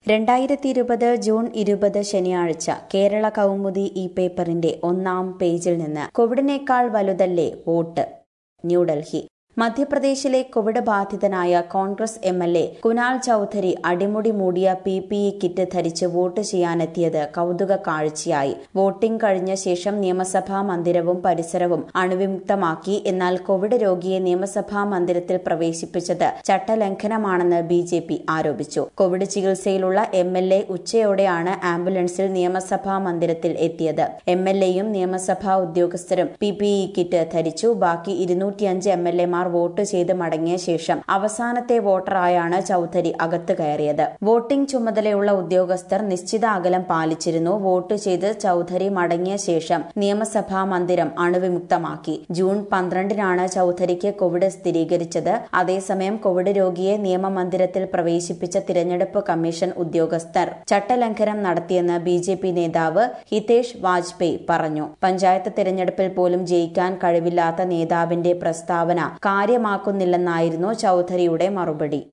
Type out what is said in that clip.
രണ്ടായിരത്തി ഇരുപത് ജൂൺ ഇരുപത് ശനിയാഴ്ച കേരള കൗമുദി ഈ പേപ്പറിന്റെ ഒന്നാം പേജിൽ നിന്ന് കോവിഡിനേക്കാൾ വലുതല്ലേ വോട്ട് ന്യൂഡൽഹി മധ്യപ്രദേശിലെ കോവിഡ് ബാധിതനായ Congress M L A Kunal Chaudhary അടിമുടി മൂടിയ പി പി ഇ കിറ്റ് ധരിച്ച് വോട്ട് ചെയ്യാനെത്തിയത് കൌതുക കാഴ്ചയായി വോട്ടിംഗ് കഴിഞ്ഞ ശേഷം നിയമസഭാ മന്ദിരവും പരിസരവും അണുവിമുക്തമാക്കി എന്നാൽ കോവിഡ് രോഗിയെ നിയമസഭാ മന്ദിരത്തിൽ പ്രവേശിപ്പിച്ചത് ചട്ടലംഘനമാണെന്ന് ബി ജെ പി ആരോപിച്ചു കോവിഡ് ചികിത്സയിലുള്ള എം എൽ എ ഉച്ചയോടെയാണ് ആംബുലൻസിൽ നിയമസഭാ മന്ദിരത്തിൽ എത്തിയത് എം എൽ എയും നിയമസഭാ ഉദ്യോഗസ്ഥരും പി പി ഇ കിറ്റ് ധരിച്ചു ബാക്കി ഇരുന്നൂറ്റിയഞ്ച് എം എൽ എമാർ വോട്ട് ചെയ്ത് മടങ്ങിയ ശേഷം അവസാനത്തെ വോട്ടറായാണ് ചൌധരി അകത്ത് കയറിയത് വോട്ടിംഗ് ചുമതലയുള്ള ഉദ്യോഗസ്ഥർ നിശ്ചിത അകലം പാലിച്ചിരുന്നു വോട്ട് ചെയ്ത് ചൌധരി മടങ്ങിയ ശേഷം നിയമസഭാ മന്ദിരം അണുവിമുക്തമാക്കി ജൂൺ പന്ത്രണ്ടിനാണ് ചൌധരിക്ക് കോവിഡ് സ്ഥിരീകരിച്ചത് അതേസമയം കോവിഡ് രോഗിയെ നിയമമന്ദിരത്തിൽ പ്രവേശിപ്പിച്ച തിരഞ്ഞെടുപ്പ് കമ്മീഷൻ ഉദ്യോഗസ്ഥർ ചട്ടലംഘനം നടത്തിയെന്ന് ബി ജെ പി നേതാവ് ഹിതേഷ് വാജ്പേയി പറഞ്ഞു പഞ്ചായത്ത് തിരഞ്ഞെടുപ്പിൽ പോലും ജയിക്കാൻ കഴിവില്ലാത്ത നേതാവിന്റെ പ്രസ്താവന കാര്യമാക്കുന്നില്ലെന്നായിരുന്നു ചൌധരിയുടെ മറുപടി